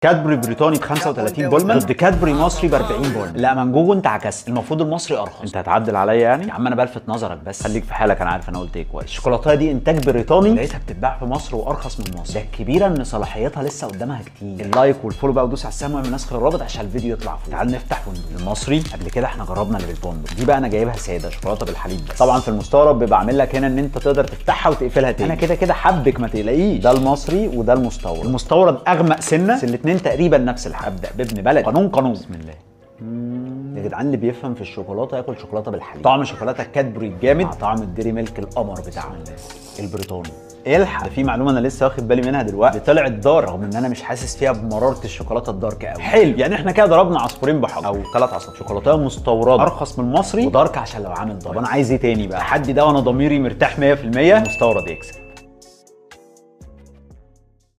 كادبري بريطاني ب 35 بولمان ضد كادبري مصري ب 40 بولمان لا من جوجو انت عكست المفروض المصري ارخص انت هتعدل عليا يعني يا عم انا بلفت نظرك بس خليك في حالك انا عارف انا قلت ايه كويس الشوكولاته دي انتاج بريطاني لقيتها بتتباع في مصر وارخص من مصر ده الكبيره ان صلاحيتها لسه قدامها كتير اللايك والفولو بقى ودوس على السهم واعمل نسخ الرابط عشان الفيديو يطلع فوق تعال نفتح ونقول المصري قبل كده احنا جربنا اللي بالبندق دي بقى انا جايبها ساده شوكولاته بالحليب بس طبعا في المستورد بيبقى عامل لك هنا ان انت تقدر تفتحها وتقفلها تاني انا كده كده حبك ما تقلقيش ده المصري وده المستورد المستورد اغمق سنه بس الاثنين تقريبا نفس الحجم ابدا بابن بلد قانون قانون بسم الله يا جدعان اللي بيفهم في الشوكولاته ياكل شوكولاته بالحليب طعم شوكولاته كادبري الجامد مع طعم الديري ميلك القمر بتاعنا البريطاني الحق ده في معلومه انا لسه واخد بالي منها دلوقتي طلعت دار رغم ان انا مش حاسس فيها بمراره الشوكولاته الدارك قوي حلو يعني احنا كده ضربنا عصفورين بحجر او ثلاث عصافير شوكولاته مستورده ارخص من المصري ودارك عشان لو عامل دارك طب انا عايز ايه تاني بقى التحدي ده وانا ضميري مرتاح 100% المستورد يكسب